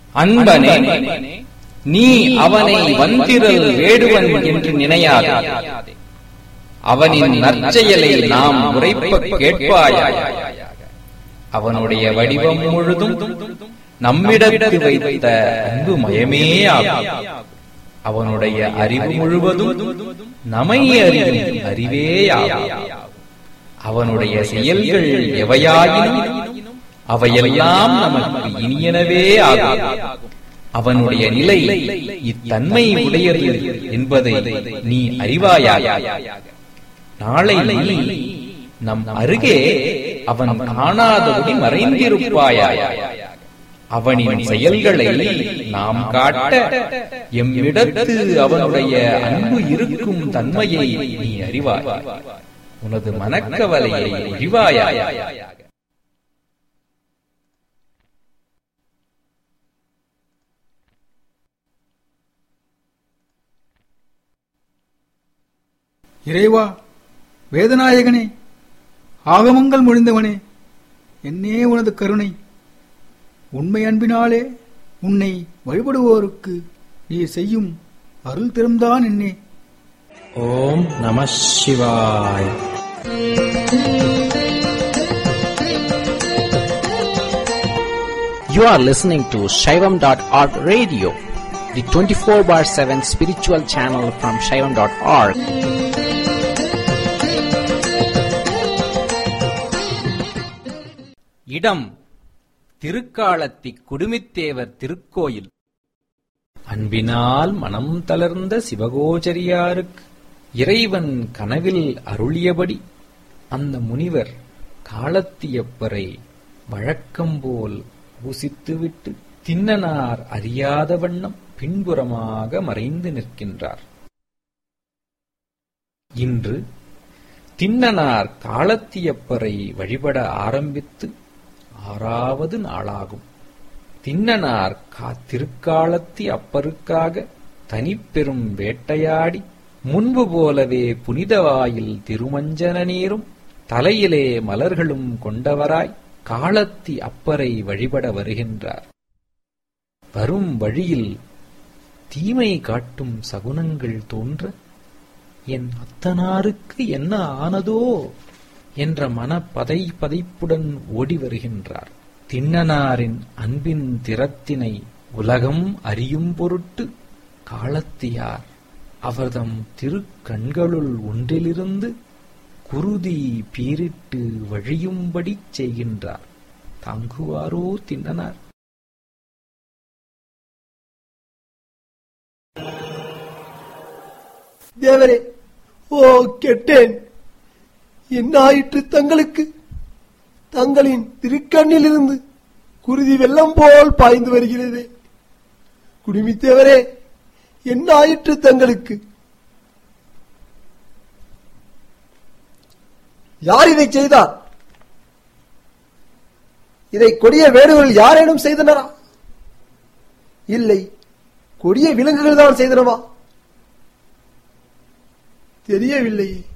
அன்பனே நீ அவனை வந்திரல் வேடுவன் என்று நினையாதே அவனின் நற்செயலை நாம் உரைப்ப கேட்பாயாக அவனுடைய வடிவம் முழுதும் நம்மிடத்து வைத்த அன்பு மயமே ஆகும் அவனுடைய அறிவு முழுவதும் நமை அறியும் அறிவேயாகும் அவனுடைய செயல்கள் எவையாயினும் அவையெல்லாம் நமக்கு இனியனவே ஆகும் அவனுடைய நிலை இத்தன்மை உடையது என்பதை நீ அறிவாயாக நாளை நீ நம் அருகே அவன் காணாதபடி மறைந்திருப்பாயாக அவனின் செயல்களை நாம் காட்ட எம்மிடத்து அவனுடைய அன்பு இருக்கும் தன்மையை நீ அறிவாய் உனது மனக்கவலையை ஒழிவாயாக இறைவா வேதநாயகனே ஆகமங்கள் மொழிந்தவனே என்னே உனது கருணை உண்மை அன்பினாலே உன்னை வழிபடுவோருக்கு நீ செய்யும் அருள் திறம்தான் என்னே ஓம் நம சிவாய் You are listening to Shaivam.org radio, the 24 bar 7 spiritual channel from Shaivam.org. இடம் திருக்காலத்தி குடுமித்தேவர் திருக்கோயில் அன்பினால் மனம் தளர்ந்த சிவகோச்சரியாருக்கு இறைவன் கனவில் அருளியபடி அந்த முனிவர் காலத்தியப்பரை வழக்கம்போல் பூசித்துவிட்டு தின்னனார் அறியாத வண்ணம் பின்புறமாக மறைந்து நிற்கின்றார் இன்று தின்னனார் காலத்தியப்பரை வழிபட ஆரம்பித்து ஆறாவது நாளாகும் தின்னனார் கா திருக்காலத்தி அப்பருக்காக தனிப்பெரும் வேட்டையாடி முன்பு போலவே புனிதவாயில் திருமஞ்சன நீரும் தலையிலே மலர்களும் கொண்டவராய் காலத்தி அப்பரை வழிபட வருகின்றார் வரும் வழியில் தீமை காட்டும் சகுனங்கள் தோன்ற என் அத்தனாருக்கு என்ன ஆனதோ என்ற மன பதை பதைப்புடன் ஓடி வருகின்றார் தின்னனாரின் அன்பின் திறத்தினை உலகம் அறியும் பொருட்டு காலத்தியார் அவர்தம் திருக்கண்களுள் ஒன்றிலிருந்து குருதி பீரிட்டு வழியும்படி செய்கின்றார் தாங்குவாரோ தின்னனார் தேவரே ஓ கெட்டேன் என்ன ஆயிற்று தங்களுக்கு தங்களின் திருக்கண்ணிலிருந்து குருதி வெள்ளம் போல் பாய்ந்து வருகிறது குடுமித்தேவரே என்ன ஆயிற்று தங்களுக்கு யார் இதை செய்தார் இதை கொடிய வேடுகள் யாரேனும் செய்தனரா இல்லை கொடிய விலங்குகள் தான் செய்தனவா தெரியவில்லையே